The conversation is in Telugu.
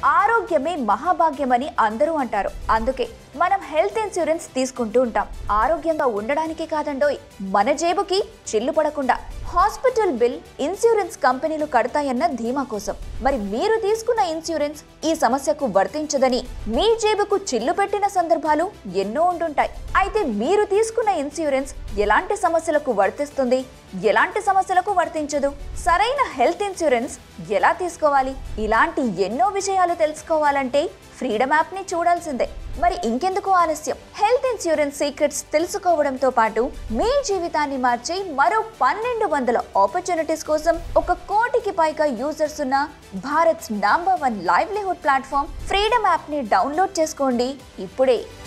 ఆరోగ్యమే మహాభాగ్యమని అందరూ అంటారు అందుకే మనం హెల్త్ ఇన్సూరెన్స్ తీసుకుంటూ ఉంటాం ఆరోగ్యంగా ఉండడానికి కాదండోయ్ మన జేబుకి చిల్లు పడకుండా హాస్పిటల్ బిల్ ఇన్సూరెన్స్ కంపెనీలు కడతాయన్న ధీమా కోసం మరి మీరు తీసుకున్న ఇన్సూరెన్స్ ఈ సమస్యకు వర్తించదని మీ జేబుకు చిల్లు పెట్టిన సందర్భాలు ఎన్నో ఉంటుంటాయి అయితే మీరు తీసుకున్న ఇన్సూరెన్స్ ఎలాంటి సమస్యలకు వర్తిస్తుంది ఎలాంటి సమస్యలకు వర్తించదు సరైన హెల్త్ ఇన్సూరెన్స్ ఎలా తీసుకోవాలి ఇలాంటి ఎన్నో విషయాలు తెలుసుకోవాలంటే ఫ్రీడమ్ యాప్ ని చూడాల్సిందే మరి ఇంకెందుకు ఆలస్యం హెల్త్ ఇన్సూరెన్స్ సీక్రెట్స్ తెలుసుకోవడంతో పాటు మీ జీవితాన్ని మార్చే మరో పన్నెండు వందల ఆపర్చునిటీస్ కోసం ఒక కోటికి పైగా యూజర్స్ ఉన్న Bharat number one livelihood platform freedom app ని డౌన్లోడ్ చేసుకోండి ఇప్పుడే